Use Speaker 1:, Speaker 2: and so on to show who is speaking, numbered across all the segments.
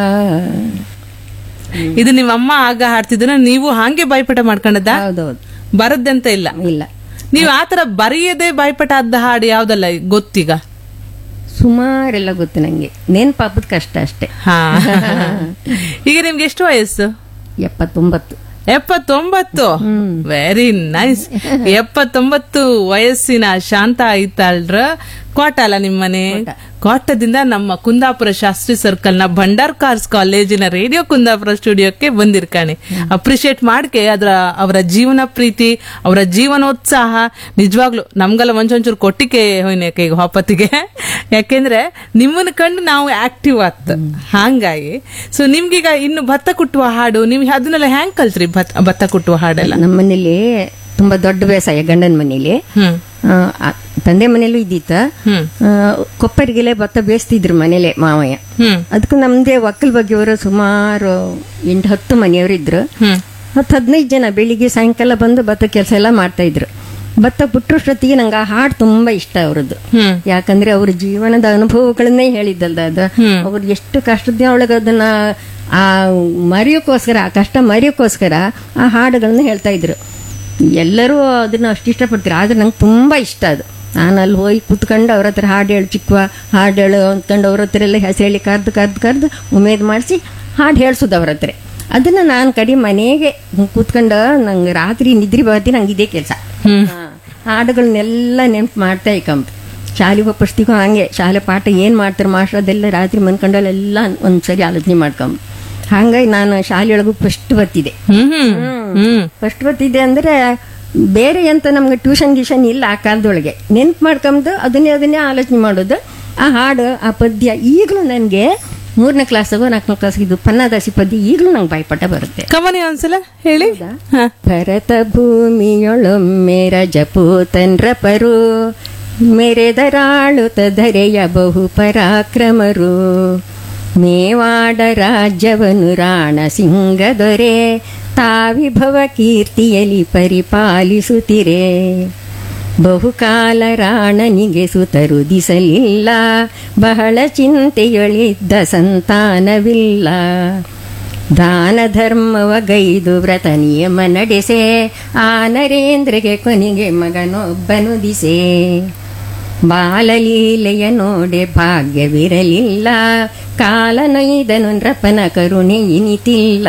Speaker 1: ಇದು ನಿಮ್ಮ ಅಮ್ಮ ಆಗ ಹಾಡ್ತಿದ್ರ ನೀವು ಹಾಗೆ ಬಾಯ್ಪಾಠ ಮಾಡ್ಕೊಂಡದ್ದ
Speaker 2: ಹೌದೌದು
Speaker 1: ಬರದ್ದಂತ ಇಲ್ಲ
Speaker 2: ಇಲ್ಲ
Speaker 1: ನೀವು ಆತರ ಬರೆಯದೆ ಬಾಯ್ಪಾಠ ಆದ ಹಾಡು ಯಾವ್ದಲ್ಲ ಗೊತ್ತೀಗ
Speaker 2: ಸುಮಾರೆಲ್ಲ ಗೊತ್ತು ನಂಗೆ ನೆನ್ಪಾಪದ ಕಷ್ಟ ಅಷ್ಟೇ
Speaker 1: ಹಾ ಈಗ ನಿಮ್ಗೆ ಎಷ್ಟು ವಯಸ್ಸು
Speaker 2: ಎಪ್ಪತ್ತೊಂಬತ್ತು
Speaker 1: ಎಪ್ಪತ್ತೊಂಬತ್ತು ವೆರಿ ನೈಸ್ ಎಪ್ಪತ್ತೊಂಬತ್ತು ವಯಸ್ಸಿನ ಶಾಂತ ಐತಾಳ್ರ ಕೋಟ ಅಲ್ಲ ನಿಮ್ಮನೆ ಕೋಟದಿಂದ ನಮ್ಮ ಕುಂದಾಪುರ ಶಾಸ್ತ್ರಿ ಸರ್ಕಲ್ ನ ಭಂಡಾರ್ಕಾರ್ಸ್ ಕಾಲೇಜಿನ ರೇಡಿಯೋ ಕುಂದಾಪುರ ಸ್ಟುಡಿಯೋಕ್ಕೆ ಬಂದಿರ್ಕಾಣೆ ಅಪ್ರಿಶಿಯೇಟ್ ಮಾಡ್ಕೆ ಅದ್ರ ಅವರ ಜೀವನ ಪ್ರೀತಿ ಅವರ ಜೀವನೋತ್ಸಾಹ ನಿಜವಾಗ್ಲು ನಮ್ಗೆಲ್ಲ ಒಂಚೊಂಚೂರು ಕೊಟ್ಟಿಗೆ ಹೋಯ್ನೇಕ ಈಗ ಹೊಪ್ಪತ್ತಿಗೆ ಯಾಕೆಂದ್ರೆ ನಿಮ್ಮನ್ನ ಕಂಡು ನಾವು ಆಕ್ಟಿವ್ ಆತ್ ಹಾಂಗಾಗಿ ಸೊ ನಿಮ್ಗೀಗ ಇನ್ನು ಭತ್ತ ಕುಟ್ಟುವ ಹಾಡು ನಿಮ್ಗೆ ಅದನ್ನೆಲ್ಲ ಹ್ಯಾಂಗ್ ಕಲ್ತ್ರಿ ಭತ್ತ ಭತ್ತ ಕುಟ್ಟುವ ಹಾಡೆಲ್ಲ
Speaker 2: ನಮ್ಮ ಮನೇಲಿ ತುಂಬಾ ದೊಡ್ಡ ಬೇಸಾಯ ಗಂಡನ ಮನೇಲಿ
Speaker 1: ಹ್ಮ್
Speaker 2: ಆ, ಆ, ತಂದೆ ಮನೇಲೂ ಇದ್ದಿತ್ತ
Speaker 1: ಹ್ಮ್
Speaker 2: ಆ, ಕೊಪ್ಪರಿಗೆಲೆ ಭತ್ತ ಬೇಯಿಸ್ತಿದ್ರು ಮನೇಲೆ ಮಾವಯ್ಯ
Speaker 1: ಹ್ಮ್
Speaker 2: ಅದಕ್ಕೂ ನಮ್ದೇ ಒಕ್ಕಲ್ ಬಗ್ಗೆಯವರು ಸುಮಾರು ಎಂಟು ಹತ್ತು ಮನೆಯವರು ಇದ್ರು
Speaker 1: ಹ್ಮ್
Speaker 2: ಹತ್ತು ಹದಿನೈದು ಜನ ಬೆಳಿಗ್ಗೆ ಸಾಯಂಕಾಲ ಬಂದು ಭತ್ತ ಕೆಲಸ ಎಲ್ಲ ಮಾಡ್ತಾ ಇದ್ರು ಭತ್ತ ಬಿಟ್ಟರಷ್ಟೊತ್ತಿಗೆ ನಂಗೆ ಆ ಹಾಡು ತುಂಬಾ ಇಷ್ಟ ಅವ್ರದ್ದು
Speaker 1: ಹ್ಮ್
Speaker 2: ಯಾಕಂದ್ರೆ ಅವ್ರ ಜೀವನದ ಅನುಭವಗಳನ್ನೇ ಹೇಳಿದ್ದಲ್ದ ಅದು
Speaker 1: ಹ್ಮ್.
Speaker 2: ಅವ್ರು ಎಷ್ಟು ಕಷ್ಟದ ಒಳಗೆ ಅದನ್ನ ಆ ಮರೆಯೋಕ್ಕೋಸ್ಕರ ಆ ಕಷ್ಟ ಮರೆಯೋಕ್ಕೋಸ್ಕರ ಆ ಹಾಡುಗಳನ್ನ ಹೇಳ್ತಾ ಇದ್ರು ಎಲ್ಲರೂ ಅದನ್ನ ಅಷ್ಟು ಇಷ್ಟಪಡ್ತಾರೆ ಆದ್ರೆ ನಂಗೆ ತುಂಬಾ ಇಷ್ಟ ಅದು ನಾನು ಅಲ್ಲಿ ಹೋಗಿ ಕುತ್ಕೊಂಡು ಅವ್ರ ಹತ್ರ ಹಾಡು ಹೇಳು ಚಿಕ್ಕವ ಹಾಡು ಹೇಳು ಅಂದ್ಕೊಂಡು ಅವ್ರ ಹತ್ರ ಎಲ್ಲ ಹೆಸರು ಹೇಳಿ ಕರ್ದು ಕರ್ದು ಕರ್ದು ಉಮೇದ್ ಮಾಡಿಸಿ ಹಾಡು ಹೇಳ್ಸೋದು ಅವ್ರ ಹತ್ರ ಅದನ್ನ ನಾನು ಕಡಿ ಮನೆಗೆ ಕೂತ್ಕೊಂಡು ನಂಗೆ ರಾತ್ರಿ ನಿದ್ರಿ ಬರ್ತಿ ನಂಗೆ ಇದೇ ಕೆಲಸ
Speaker 1: ಹ್ಮ್
Speaker 2: ಹಾಡುಗಳನ್ನೆಲ್ಲ ನೆನ್ಪು ಮಾಡ್ತಾ ಇಕ್ಕಂಬ ಶಾಲೆಗೆ ಹೋಗ್ಪಸ್ತಿಗೂ ಹಂಗೆ ಶಾಲೆ ಪಾಠ ಏನು ಮಾಡ್ತಾರೆ ಮಾಸ್ಟರ್ ಅದೆಲ್ಲ ರಾತ್ರಿ ಮನ್ಕೊಂಡಲ್ಲೆಲ್ಲ ಒಂದ್ಸರಿ ಆಲೋಚನೆ ಮಾಡ್ಕೊಂಬ ಹಂಗಾಗಿ ನಾನು ಶಾಲೆಯೊಳಗೂ ಫಸ್ಟ್ ಬರ್ತಿದ್ದೆ
Speaker 1: ಹ್ಮ್ ಹ್ಮ್ ಹ್ಮ್
Speaker 2: ಫಸ್ಟ್ ಬರ್ತಿದ್ದೆ ಅಂದ್ರೆ ಬೇರೆ ಎಂತ ನಮ್ಗೆ ಟ್ಯೂಷನ್ ಗ್ಯೂಷನ್ ಇಲ್ಲ ಆ ಕಾಲದೊಳಗೆ ನೆನ್ಪು ಮಾಡ್ಕೊಂಬದು ಅದನ್ನೇ ಅದನ್ನೇ ಆಲೋಚನೆ ಮಾಡೋದು ಆ ಹಾಡು ಆ ಪದ್ಯ ಈಗಲೂ ನನಗೆ ಮೂರನೇ ಕ್ಲಾಸ್ಗೋ ನಾಲ್ಕನೇ ಕ್ಲಾಸ್ಗೆ ಇದು ಪನ್ನದಾಸಿ ಪದ್ಯ ಈಗಲೂ ನಂಗೆ ಬಾಯ್ಪಾಠ ಬರುತ್ತೆ
Speaker 1: ಕಮನಿ ಒಂದ್ಸಲ ಹೇಳಿ ಹ.
Speaker 2: ಭರತ ಭೂಮಿಯೊಳೊಮ್ಮೆ ರಜಪೂತನ್ರ ಪರು ಮೆರೆದರಾಳುತ ಧರೆಯ ಬಹು ಪರಾಕ್ರಮರು ಮೇವಾಡ ರಾಜ್ಯವನ್ನು ರಾಣ ಸಿಂಗ ದೊರೆ ತಾವಿಭವ ಕೀರ್ತಿಯಲಿ ಪರಿಪಾಲಿಸುತ್ತಿರೆ ಬಹುಕಾಲ ರಾಣನಿಗೆ ಸುತರುದಿಸಲಿಲ್ಲ ಬಹಳ ಚಿಂತೆಯೊಳಿದ್ದ ಸಂತಾನವಿಲ್ಲ ದಾನ ಧರ್ಮವ ಗೈದು ವ್ರತ ನಿಯಮ ನಡೆಸೆ ಆ ನರೇಂದ್ರಗೆ ಕೊನೆಗೆ ಮಗನೊಬ್ಬನು ದಿಸೆ ಬಾಲಲೀಲೆಯ ನೋಡೆ ಭಾಗ್ಯವಿರಲಿಲ್ಲ ಕಾಲ ನೊಯ್ದನು ನೃಪನ ಕರುಣೆ ಇನಿತಿಲ್ಲ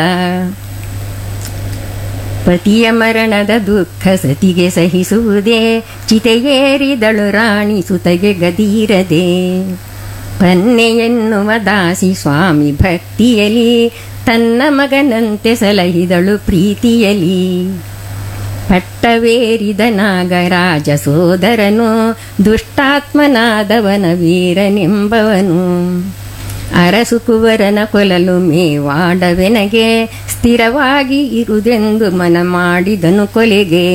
Speaker 2: ಪತಿಯ ಮರಣದ ದುಃಖ ಸತಿಗೆ ಸಹಿಸುವುದೇ ಚಿತೆಯೇರಿದಳು ರಾಣಿ ಸುತಗೆ ಗದೀರದೆ ಪನ್ನೆ ಎನ್ನುವ ದಾಸಿ ಸ್ವಾಮಿ ಭಕ್ತಿಯಲಿ ತನ್ನ ಮಗನಂತೆ ಸಲಹಿದಳು ಪ್ರೀತಿಯಲಿ ಪಟ್ಟವೇರಿದ ನಾಗರಾಜ ಸೋದರನು ದುಷ್ಟಾತ್ಮನಾದವನ ವೀರನೆಂಬವನು ಅರಸು ಕುವರನ ಕೊಲಲು ಮೇವಾಡವೆನಗೆ ಸ್ಥಿರವಾಗಿ ಇರುದೆಂದು ಮನ ಮಾಡಿದನು ಕೊಲೆಗೆ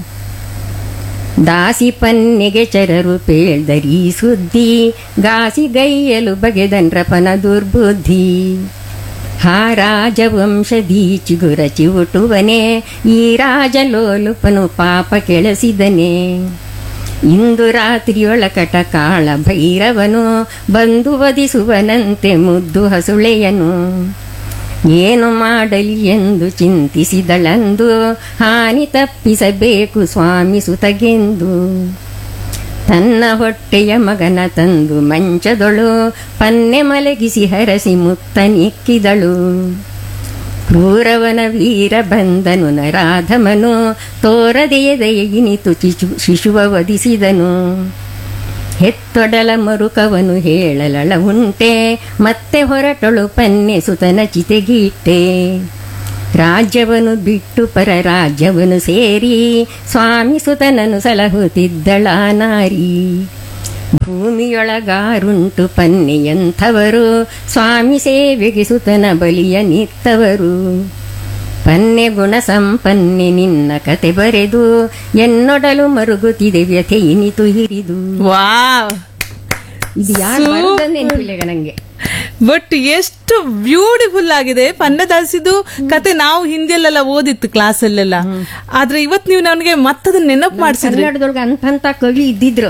Speaker 2: ದಾಸಿ ಪನ್ನೆಗೆ ಚರರು ಪೇಳ್ದರಿ ಸುದ್ದಿ ಗಾಸಿ ಗೈಯಲು ಬಗೆದನ್ರಪನ ದುರ್ಬುದ್ಧಿ ಹಾ ರಾಜವಂಶದಿ ಚಿಗುರ ಚಿವುಟುವನೆ ಈ ರಾಜಲೋಲುಪನು ಪಾಪ ಕೆಳಸಿದನೆ ಇಂದು ರಾತ್ರಿಯೊಳಕಟ ಕಾಳ ಭೈರವನು ಬಂದು ವಧಿಸುವನಂತೆ ಮುದ್ದು ಹಸುಳೆಯನು ಏನು ಮಾಡಲಿ ಎಂದು ಚಿಂತಿಸಿದಳಂದು ಹಾನಿ ತಪ್ಪಿಸಬೇಕು ಸ್ವಾಮಿ ಸುತಗೆಂದು ತನ್ನ ಹೊಟ್ಟೆಯ ಮಗನ ತಂದು ಮಂಚದೊಳು ಪನ್ನೆ ಮಲಗಿಸಿ ಹರಸಿ ಮುತ್ತ ನಿಕ್ಕಿದಳು ಕ್ರೂರವನ ವೀರ ಬಂದನು ನರಾಧಮನು ತೋರದೆಯ ದಯಗಿನಿತು ಚಿಚು ಶಿಶುವ ವಧಿಸಿದನು ಹೆತ್ತೊಡಲ ಮರುಕವನು ಹೇಳಲಳ ಉಂಟೆ ಮತ್ತೆ ಹೊರಟಳು ಪನ್ನೆ ಸುತನ ಚಿತೆಗೀಟ್ಟೆ ರಾಜ್ಯವನ್ನು ಬಿಟ್ಟು ಪರ ರಾಜ್ಯವನ್ನು ಸೇರಿ ಸ್ವಾಮಿ ಸುತನನು ಸಲಹುತ್ತಿದ್ದಳ ನಾರಿ ಭೂಮಿಯೊಳಗಾರುಂಟು ಪನ್ನೆಯಂಥವರು ಸ್ವಾಮಿ ಸೇವೆಗೆ ಸುತನ ಬಲಿಯ ನಿತ್ತವರು ಪನ್ನೆ ಗುಣ ಸಂಪನ್ನೆ ನಿನ್ನ ಕತೆ ಬರೆದು ಎನ್ನೊಡಲು ಮರುಗುತ್ತಿದೆ ವ್ಯಥೆ ಇನಿತು ಹಿರಿದು
Speaker 1: ವಾವ್
Speaker 2: ಇದು ಯಾರು ನೆನಪಿಲ್ಲ ಈಗ ನಂಗೆ
Speaker 1: ಬಟ್ ಎಷ್ಟು ಬ್ಯೂಟಿಫುಲ್ ಆಗಿದೆ ಪನ್ನದಾಸಿದು ಕತೆ ನಾವು ಹಿಂದಿಯಲ್ಲೆಲ್ಲ ಓದಿತ್ತು ಕ್ಲಾಸಲ್ಲೆಲ್ಲ ಆದ್ರೆ ಇವತ್ ನೀವು ನನಗೆ ಮತ್ತದನ್ನ ನೆನಪು ಮಾಡಿಸಿದ್ರಿ
Speaker 2: ಕನ್ನಡದೊಳಗೆ ಅಂತಂತ ಕವಿ ಇದ್ದಿದ್ರು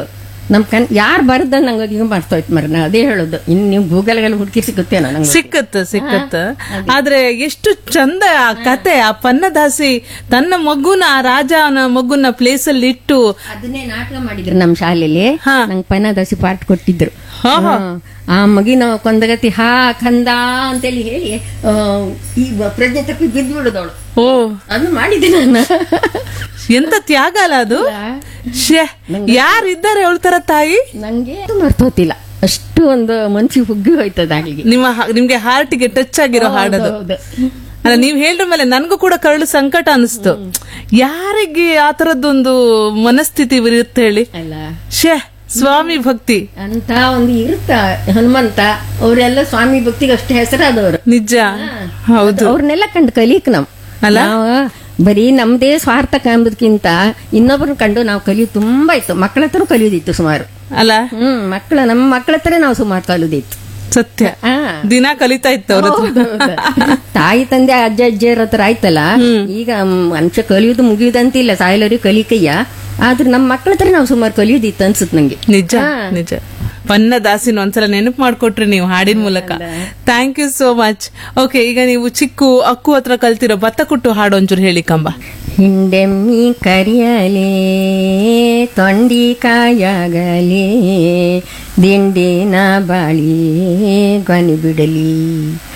Speaker 2: ನಮ್ ಕಣ್ ಯಾರು ಬರ್ದ ನಂಗೆ ಈಗ ಮಾಡ್ತೋಯ್ತು ಮರ ನಾ ಅದೇ ಹೇಳೋದು ಇನ್ನು ನೀವು ಗೂಗಲ್ಗೆಲ್ಲ ಹುಡುಕಿ ಸಿಗುತ್ತೇನೋ ನಂಗೆ
Speaker 1: ಸಿಕ್ಕತ್ತ ಸಿಕ್ಕತ್ತ ಆದ್ರೆ ಎಷ್ಟು ಚಂದ ಆ ಕತೆ ಆ ಪನ್ನದಾಸಿ ತನ್ನ ಮಗುನ ಆ ರಾಜನ ಮಗುನ ಪ್ಲೇಸ್ ಅಲ್ಲಿ ಇಟ್ಟು
Speaker 2: ಅದನ್ನೇ ನಾಟಕ ಮಾಡಿದ್ರು ನಮ್ಮ ಶಾಲೆಯಲ್ಲಿ
Speaker 1: ಹಾ.
Speaker 2: ನಂಗೆ ಪನ್ನದಾಸಿ ಪಾಠ ಕೊಟ್ಟಿದ್ರು
Speaker 1: ಹಾ, ಹಾ.
Speaker 2: ಹಾ. ಆ ಮಗಿನ ಕೊಂದಗತಿ ಹಾ ಕಂದ ಅಂತೇಳಿ ಹೇಳಿ ಆ, ಈ ಬ- ಪ್ರಜ್ಞೆ ತಪ್ಪಿ ಬಿದ್ದು ಬಿಡುದವಳು
Speaker 1: ಓ
Speaker 2: ಅದು ಮಾಡಿದ್ದೆ ನಾನು
Speaker 1: ಎಂತ ತ್ಯಾಗ ಅಲ್ಲ ಅದು ಶ್ಯೆ ಯಾರಿದ್ದಾರೆ ಹೇಳ್ತಾರ ತಾಯಿ
Speaker 2: ನಂಗೆ ಮರ್ತೋತಿಲ್ಲ ಅಷ್ಟು ಒಂದು ಮನ್ಸಿಗೆ ಹುಗ್ಗಿ ಹೋಯ್ತದ ಆಗ್ಲಿಗೆ
Speaker 1: ನಿಮ್ಮ ಹ- ನಿಮ್ಗೆ ಹಾರ್ಟ್ಗೆ ಟಚ್ ಆಗಿರೋ ಹಾಡದು
Speaker 2: ಹೌದು.
Speaker 1: ಅಲ್ಲ ನೀವ್ ಹೇಳಿದ ಮೇಲೆ ನನ್ಗೂ ಕೂಡ ಕರಳು ಸಂಕಟ ಅನಿಸ್ತು ಯಾರಿಗೆ ಆ ತರದ್ದೊಂದು ಮನಸ್ಥಿತಿ ಇರುತ್ತೆ ಹೇಳಿ
Speaker 2: ಅಲ್ಲ
Speaker 1: ಶೇ ಸ್ವಾಮಿ ಭಕ್ತಿ
Speaker 2: ಅಂತ ಒಂದು ಇರುತ್ತ ಹನುಮಂತ ಅವರೆಲ್ಲ ಸ್ವಾಮಿ ಭಕ್ತಿಗೆ ಅಷ್ಟು ಹೆಸರಾದವರು
Speaker 1: ನಿಜ ಹೌದು
Speaker 2: ಅವ್ರನ್ನೆಲ್ಲ ಕಂಡು ಕಲಿಕ್ ನಮ್
Speaker 1: ಅಲ್ಲ?
Speaker 2: ನಾವು ಬರೀ ನಮ್ದೇ ಸ್ವಾರ್ಥ ಕಾಂಬುದಕ್ಕಿಂತ ಇನ್ನೊಬ್ಬರನ್ನ ಕಂಡು ನಾವು ಕಲಿಯೋದು ತುಂಬಾ ಇತ್ತು ಮಕ್ಕಳ ಹತ್ರ ಕಲಿಯೋದಿತ್ತು ಸುಮಾರು
Speaker 1: ಅಲ್ಲ
Speaker 2: ಹ್ಮ್ ಮಕ್ಕಳ ನಮ್ಮ ಮಕ್ಕಳ ಹತ್ರ ನಾವು ಸುಮಾರು ಕಲಿಯೋದಿತ್ತು
Speaker 1: ಸತ್ಯ
Speaker 2: ಆ.
Speaker 1: ದಿನ ಕಲಿತಾ ಇತ್ತು ಅವ್ರ ಹತ್ರ
Speaker 2: ಹೌದೌದು. ತಾಯಿ ತಂದೆ ಅಜ್ಜ ಅಜ್ಜಿಯರ ಹತ್ರ ಆಯ್ತಲ್ಲ ಈಗ ಮನುಷ್ಯ ಕಲಿಯೋದು ಮುಗಿಯುದಂತಿಲ್ಲ ಸಾಯಲರಿ ಕಲಿಕಯ್ಯ ಆದ್ರೆ ನಮ್ಮ ಮಕ್ಕಳ ಹತ್ರ ನಾವು ಸುಮಾರು ಕಲಿಯೋದಿತ್ತು ಅನ್ಸುತ್ತೆ ನಂಗೆ
Speaker 1: ನಿಜ ನಿಜ ಪನ್ನ ದಾಸಿನ ಒಂದ್ಸಲ ನೆನಪು ಮಾಡ್ಕೊಟ್ರಿ ನೀವು ಹಾಡಿನ ಮೂಲಕ thank you so much okay ಈಗ ನೀವು ಚಿಕ್ಕು ಅಕ್ಕು ಹತ್ರ ಕಲ್ತಿರೋ ಭತ್ತ ಕುಟ್ಟು ಹಾಡು ಒಂಚೂರು ಹೇಳಿ ಕಂಬ
Speaker 2: ಹಿಂಡೆಮ್ಮಿ ಕರಿಯಲೇ ತೊಂಡಿ ಕಾಯಾಗಲೇ ದಿಂಡಿನ ಬಾಳಿ ಕೊನೆ ಬಿಡಲಿ